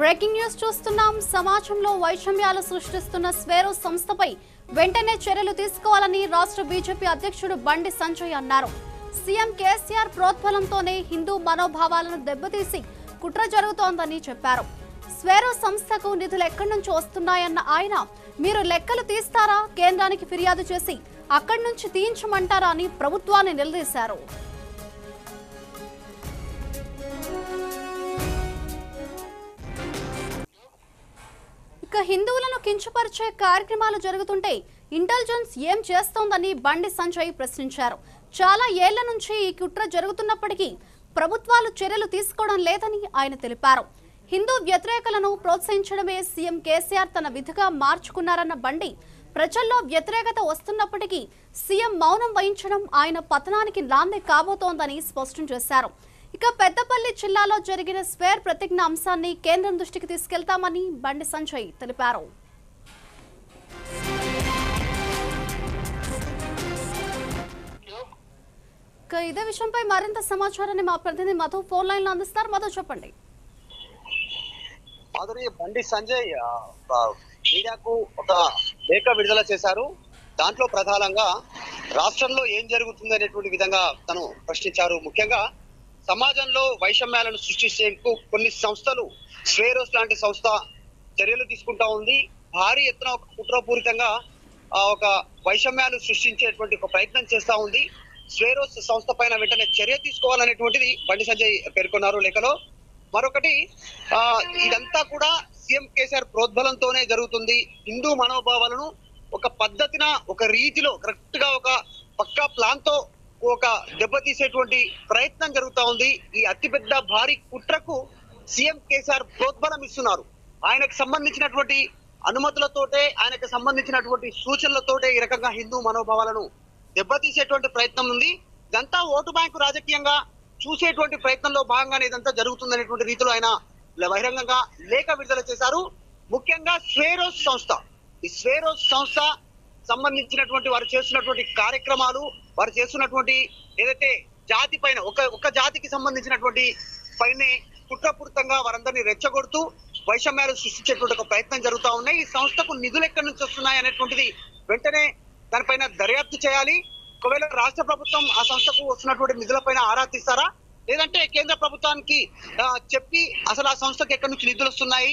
breaking news చూస్తున్నాం సమాజంలో వైషమ్యాలు సృష్టిస్తున్న స్వేరో సంస్థపై వెంటనే చర్యలు తీసుకోవాలని రాష్ట్ర బీజేపీ అధ్యక్షుడు బండి సంజయ్ అన్నారు సీఎం కేసీఆర్ ప్రోద్బలంతోనే హిందూ మనోభావాలను దెబ్బతీసి కుట్ర జరుగుతోందని చెప్పారు స్వేరో సంస్థకు నిధులు ఎక్కడి నుంచి వస్తున్నాయన్న ఆయన మీరు లెక్కలు తీస్తారా కేంద్రానికి ఫిర్యాదు చేసి అక్కడి నుంచి తీయించమంటారా అని ప్రభుత్వాన్ని నిలదీశారు ఇక హిందువులను కించపరిచే కార్యక్రమాలు జరుగుతుంటే ఇంటెలిజెన్స్ ఏం చేస్తోందని బండి సంజయ్ ప్రశ్నించారు చాలా ఏళ్ల నుంచి ఈ కుట్ర జరుగుతున్నప్పటికీ ప్రభుత్వాలు చర్యలు తీసుకోవడం లేదని ఆయన తెలిపారు హిందూ వ్యతిరేకలను ప్రోత్సహించడమే సీఎం కేసీఆర్ తన విధిగా మార్చుకున్నారన్న బండి ప్రజల్లో వ్యతిరేకత వస్తున్నప్పటికీ సీఎం మౌనం వహించడం ఆయన పతనానికి నాంది కాబోతోందని స్పష్టం చేశారు ఇక పెద్దపల్లి జిల్లాలో జరిగిన స్వేర్ ప్రతిజ్ఞ అంశాన్ని కేంద్రం దృష్టికి తీసుకెళ్తామని బండి సంజయ్ తెలిపారు ఇక ఇదే విషయంపై మరింత సమాచారాన్ని మా ప్రతినిధి మధు ఫోన్ లైన్ లో అందిస్తారు మధు చెప్పండి మాధురి బండి సంజయ్ ఆ, ఆ, మీడియాకు ఒక లేఖ విడుదల చేశారు దాంట్లో ప్రధానంగా రాష్ట్రంలో ఏం జరుగుతుంది అనేటువంటి విధంగా తను ప్రశ్నించారు ముఖ్యంగా సమాజంలో వైషమ్యాలను సృష్టించేందుకు కొన్ని సంస్థలు స్వేరోస్ లాంటి సంస్థ చర్యలు తీసుకుంటా ఉంది భారీ ఎత్తున ఒక కుట్రపూరితంగా ఆ, ఒక వైషమ్యాలు సృష్టించేటువంటి ఒక ప్రయత్నం చేస్తా ఉంది స్వేరోస్ సంస్థ పైన వెంటనే చర్య తీసుకోవాలనేటువంటిది బండి సంజయ్ పేర్కొన్నారు లేఖలో మరొకటి ఆ ఇదంతా కూడా సీఎం కేసీఆర్ ప్రోద్బలంతోనే జరుగుతుంది హిందూ మనోభావాలను ఒక పద్ధతిన ఒక రీతిలో కరెక్ట్ గా ఒక పక్కా ప్లాన్ తో ఒక దెబ్బతీసేటువంటి ప్రయత్నం జరుగుతా ఉంది ఈ అతిపెద్ద భారీ కుట్రకు సీఎం కేసీఆర్ ప్రోద్బలం ఇస్తున్నారు ఆయనకు సంబంధించినటువంటి అనుమతులతోటే ఆయనకు సంబంధించినటువంటి సూచనలతోటే ఈ రకంగా హిందూ మనోభావాలను దెబ్బతీసేటువంటి ప్రయత్నం ఉంది ఇదంతా ఓటు బ్యాంకు రాజకీయంగా చూసేటువంటి ప్రయత్నంలో భాగంగానే ఇదంతా జరుగుతుందనేటువంటి రీతిలో ఆయన బహిరంగంగా లేఖ విడుదల చేశారు ముఖ్యంగా స్వేరోస్ సంస్థ ఈ స్వేరోస్ సంస్థ సంబంధించినటువంటి వారు చేస్తున్నటువంటి కార్యక్రమాలు వారు చేస్తున్నటువంటి ఏదైతే జాతి పైన ఒక ఒక జాతికి సంబంధించినటువంటి పైనే కుట్రపూరితంగా వారందరినీ రెచ్చగొడుతూ వైషమ్యాలు సృష్టించేటువంటి ఒక ప్రయత్నం జరుగుతా ఉన్నాయి ఈ సంస్థకు నిధులు ఎక్కడి నుంచి వస్తున్నాయి అనేటువంటిది వెంటనే దానిపైన దర్యాప్తు చేయాలి ఒకవేళ రాష్ట్ర ప్రభుత్వం ఆ సంస్థకు వస్తున్నటువంటి నిధులపైన ఆరా తీస్తారా లేదంటే కేంద్ర ప్రభుత్వానికి ఆ, చెప్పి అసలు ఆ సంస్థకు ఎక్కడి నుంచి నిధులు వస్తున్నాయి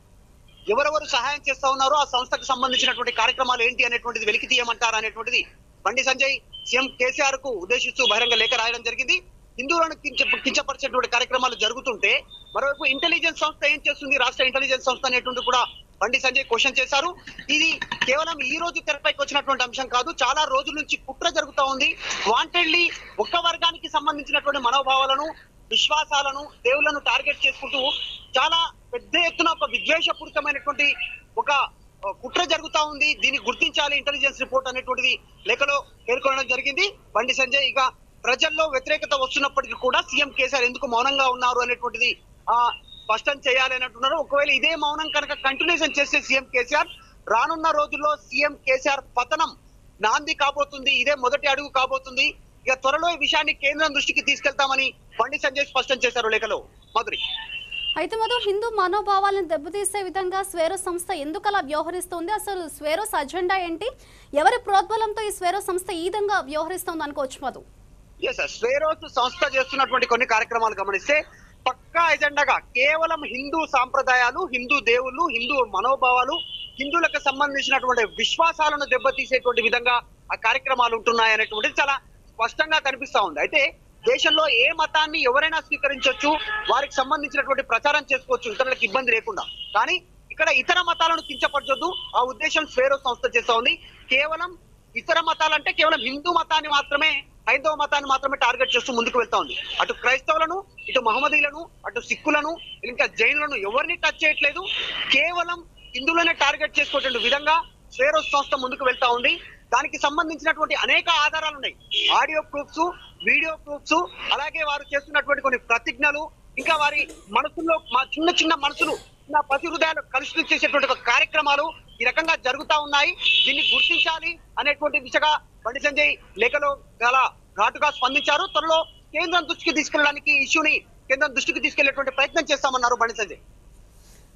ఎవరెవరు సహాయం చేస్తా ఉన్నారో ఆ సంస్థకు సంబంధించినటువంటి కార్యక్రమాలు ఏంటి అనేటువంటిది వెలికి తీయమంటారా అనేటువంటిది బండి సంజయ్ సీఎం కేసీఆర్ కు ఉద్దేశిస్తూ బహిరంగ లేఖ రాయడం జరిగింది హిందువులను కించ కించపరిచేటువంటి కార్యక్రమాలు జరుగుతుంటే మరోవైపు ఇంటెలిజెన్స్ సంస్థ ఏం చేస్తుంది రాష్ట్ర ఇంటెలిజెన్స్ సంస్థ అనేటువంటి కూడా బండి సంజయ్ క్వశ్చన్ చేశారు ఇది కేవలం ఈ రోజు తెరపైకి వచ్చినటువంటి అంశం కాదు చాలా రోజుల నుంచి కుట్ర జరుగుతా ఉంది వాంటెడ్లీ ఒక్క వర్గానికి సంబంధించినటువంటి మనోభావాలను విశ్వాసాలను దేవుళ్లను టార్గెట్ చేసుకుంటూ చాలా పెద్ద ఎత్తున ఒక విద్వేషపూరితమైనటువంటి ఒక ఆ, కుట్ర జరుగుతా ఉంది దీన్ని గుర్తించాలి ఇంటెలిజెన్స్ రిపోర్ట్ అనేటువంటిది లేఖలో పేర్కొనడం జరిగింది బండి సంజయ్ ఇక ప్రజల్లో వ్యతిరేకత వస్తున్నప్పటికీ కూడా సీఎం కేసీఆర్ ఎందుకు మౌనంగా ఉన్నారు అనేటువంటిది ఆ స్పష్టం చేయాలి అని అంటున్నారు ఒకవేళ ఇదే మౌనం కనుక కంటిన్యూషన్ చేస్తే సీఎం కేసీఆర్ రానున్న రోజుల్లో సీఎం కేసీఆర్ పతనం నాంది కాబోతుంది ఇదే మొదటి అడుగు కాబోతుంది ఇక త్వరలో ఈ విషయాన్ని కేంద్రం దృష్టికి తీసుకెళ్తామని బండి సంజయ్ స్పష్టం చేశారు లేఖలో మధురి అయితే మొదలు హిందూ మనోభావాలను దెబ్బతీసే విధంగా స్వేరో సంస్థ ఎందుకు అలా వ్యవహరిస్తోంది అసలు స్వేరోస్ అజెండా ఏంటి ఎవరి ప్రోద్బలంతో ఈ స్వేరో సంస్థ ఈ విధంగా వ్యవహరిస్తోంది అనుకోవచ్చు మధు ఎస్ స్వేరోస్ సంస్థ చేస్తున్నటువంటి కొన్ని కార్యక్రమాలు గమనిస్తే పక్కా ఎజెండాగా కేవలం హిందూ సాంప్రదాయాలు హిందూ దేవుళ్ళు హిందూ మనోభావాలు హిందువులకు సంబంధించినటువంటి విశ్వాసాలను దెబ్బతీసేటువంటి విధంగా ఆ కార్యక్రమాలు ఉంటున్నాయి అనేటువంటిది చాలా స్పష్టంగా కనిపిస్తా ఉంది అయితే దేశంలో ఏ మతాన్ని ఎవరైనా స్వీకరించవచ్చు వారికి సంబంధించినటువంటి ప్రచారం చేసుకోవచ్చు ఇతరులకు ఇబ్బంది లేకుండా కానీ ఇక్కడ ఇతర మతాలను కించపరచొద్దు ఆ ఉద్దేశం స్వేరో సంస్థ చేస్తా ఉంది కేవలం ఇతర మతాలంటే కేవలం హిందూ మతాన్ని మాత్రమే హైందవ మతాన్ని మాత్రమే టార్గెట్ చేస్తూ ముందుకు వెళ్తా ఉంది అటు క్రైస్తవులను ఇటు మహమ్మదీలను అటు సిక్కులను ఇంకా జైనులను ఎవరిని టచ్ చేయట్లేదు కేవలం హిందువులనే టార్గెట్ చేసుకునే విధంగా స్వేరోస్ సంస్థ ముందుకు వెళ్తా ఉంది దానికి సంబంధించినటువంటి అనేక ఆధారాలు ఉన్నాయి ఆడియో ప్రూఫ్స్ వీడియో ప్రూఫ్స్ అలాగే వారు చేస్తున్నటువంటి కొన్ని ప్రతిజ్ఞలు ఇంకా వారి మనసుల్లో మా చిన్న చిన్న మనసులు చిన్న పసి హృదయాలు కలుషితం చేసేటువంటి ఒక కార్యక్రమాలు ఈ రకంగా జరుగుతా ఉన్నాయి దీన్ని గుర్తించాలి అనేటువంటి దిశగా బండి సంజయ్ లేఖలో చాలా ఘాటుగా స్పందించారు త్వరలో కేంద్రం దృష్టికి తీసుకెళ్ళడానికి ఇష్యూని కేంద్రం దృష్టికి తీసుకెళ్లేటువంటి ప్రయత్నం చేస్తామన్నారు బండి సంజయ్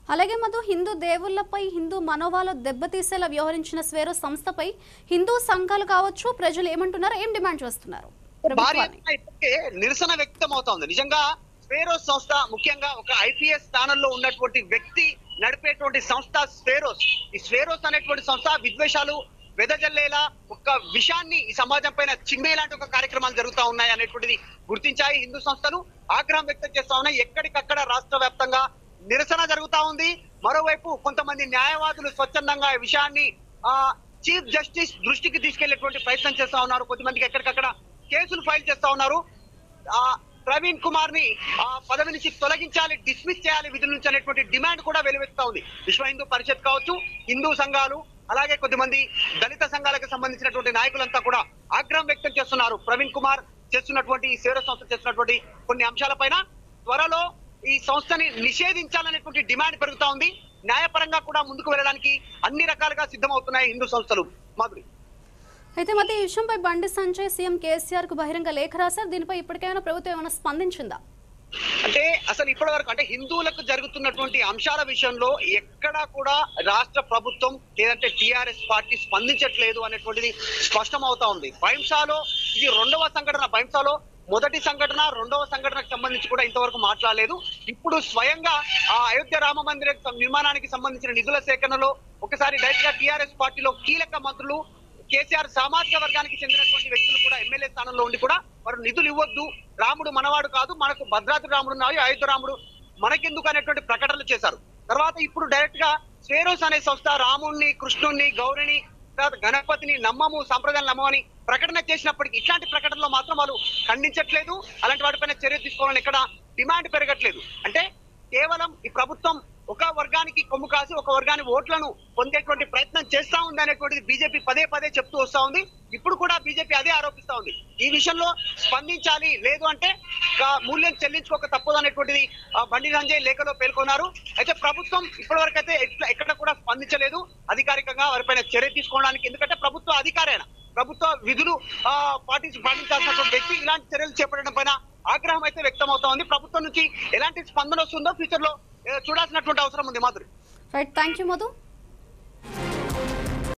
అలాగే మధు హిందూ దేవుళ్లపై హిందూ మనోభావాలు దెబ్బతీసేలా వ్యవహరించిన స్వేరో సంస్థపై హిందూ సంఘాలు కావచ్చు ప్రజలు ఏమంటున్నారు ఏం డిమాండ్ చేస్తున్నారు భారీ ప్రభుత్వాన్ని ఎత్తున ఇప్పటికే నిరసన వ్యక్తం అవుతోంది నిజంగా స్పేరోస్ సంస్థ ముఖ్యంగా ఒక ఐపీఎస్ స్థానంలో ఉన్నటువంటి వ్యక్తి నడిపేటువంటి సంస్థ స్పేరోస్ ఈ స్పేరోస్ అనేటువంటి సంస్థ విద్వేషాలు వెదజల్లేలా ఒక విషయాన్ని ఈ సమాజం పైన చిమ్మే లాంటి ఒక కార్యక్రమాలు జరుగుతా ఉన్నాయి అనేటువంటిది గుర్తించాయి హిందూ సంస్థలు ఆగ్రహం వ్యక్తం చేస్తా ఉన్నాయి ఎక్కడికక్కడ రాష్ట్ర వ్యాప్తంగా నిరసన జరుగుతా ఉంది మరోవైపు కొంతమంది న్యాయవాదులు స్వచ్ఛందంగా ఈ విషయాన్ని ఆ చీఫ్ జస్టిస్ దృష్టికి తీసుకెళ్లేటువంటి ప్రయత్నం చేస్తా ఉన్నారు కొద్దిమందికి ఎక్కడికక్కడ కేసులు ఫైల్ చేస్తా ఉన్నారు ఆ ప్రవీణ్ కుమార్ ని ఆ పదవి నుంచి తొలగించాలి డిస్మిస్ చేయాలి విధుల నుంచి అనేటువంటి డిమాండ్ కూడా వెలువెత్తుతా ఉంది విశ్వ హిందూ పరిషత్ కావచ్చు హిందూ సంఘాలు అలాగే కొద్దిమంది దళిత సంఘాలకు సంబంధించినటువంటి నాయకులంతా కూడా ఆగ్రహం వ్యక్తం చేస్తున్నారు ప్రవీణ్ కుమార్ చేస్తున్నటువంటి ఈ సేవ సంస్థ చేస్తున్నటువంటి కొన్ని అంశాలపైన త్వరలో ఈ సంస్థని నిషేధించాలనేటువంటి డిమాండ్ పెరుగుతా ఉంది న్యాయపరంగా కూడా ముందుకు వెళ్ళడానికి అన్ని రకాలుగా సిద్ధమవుతున్నాయి హిందూ సంస్థలు మాధురి అయితే మధ్య ఈ విషయంపై బండి సంజయ్ సీఎం కేసీఆర్ కు బహిరంగ లేఖ రాశారు దీనిపై ఇప్పటికైనా ప్రభుత్వం ఏమైనా స్పందించిందా అంటే అసలు ఇప్పటి వరకు అంటే హిందువులకు జరుగుతున్నటువంటి అంశాల విషయంలో ఎక్కడా కూడా రాష్ట్ర ప్రభుత్వం లేదంటే టిఆర్ఎస్ పార్టీ స్పందించట్లేదు అనేటువంటిది స్పష్టం అవుతా ఉంది భైంసాలో ఇది రెండవ సంఘటన భైంసాలో మొదటి సంఘటన రెండవ సంఘటనకు సంబంధించి కూడా ఇంతవరకు మాట్లాడలేదు ఇప్పుడు స్వయంగా ఆ అయోధ్య రామ మందిర నిర్మాణానికి సంబంధించిన నిధుల సేకరణలో ఒకసారి డైరెక్ట్ గా టిఆర్ఎస్ పార్టీలో కీలక మంత్రులు కేసీఆర్ సామాజిక వర్గానికి చెందినటువంటి వ్యక్తులు కూడా ఎమ్మెల్యే స్థానంలో ఉండి కూడా వారు నిధులు ఇవ్వద్దు రాముడు మనవాడు కాదు మనకు భద్రాద్రి రాముడు ఉన్నాయి అయోధ్య రాముడు మనకెందుకు అనేటువంటి ప్రకటనలు చేశారు తర్వాత ఇప్పుడు డైరెక్ట్ గా స్వేరోస్ అనే సంస్థ రాముణ్ణి కృష్ణుణ్ణి గౌరిని తర్వాత గణపతిని నమ్మము సంప్రదాయాలు నమ్మమని ప్రకటన చేసినప్పటికీ ఇట్లాంటి ప్రకటనలో మాత్రం వాళ్ళు ఖండించట్లేదు అలాంటి వాటిపైన చర్య తీసుకోవాలని ఇక్కడ డిమాండ్ పెరగట్లేదు అంటే కేవలం ఈ ప్రభుత్వం ఒక వర్గానికి కొమ్ము కాసి ఒక వర్గాని ఓట్లను పొందేటువంటి ప్రయత్నం చేస్తా ఉంది అనేటువంటిది బీజేపీ పదే పదే చెప్తూ వస్తా ఉంది ఇప్పుడు కూడా బీజేపీ అదే ఆరోపిస్తా ఉంది ఈ విషయంలో స్పందించాలి లేదు అంటే ఆ మూల్యం చెల్లించుకోక తప్పదు అనేటువంటిది ఆ, బండి సంజయ్ లేఖలో పేర్కొన్నారు అయితే ప్రభుత్వం ఇప్పటివరకు అయితే ఎట్ల- ఎక్కడ కూడా స్పందించలేదు అధికారికంగా వారిపైన చర్య తీసుకోవడానికి ఎందుకంటే ప్రభుత్వ అధికారేనా ప్రభుత్వ విధులు ఆ, పాటించి పాటించాల్సినటువంటి వ్యక్తి ఇలాంటి చర్యలు చేపట్టడం పైన ఆగ్రహం అయితే వ్యక్తం అవుతా ఉంది ప్రభుత్వం నుంచి ఎలాంటి స్పందన వస్తుందో ఫ్యూచర్ లో ఏ, చూడాల్సినటువంటి అవసరం ఉంది Madhuri right thank you Madhu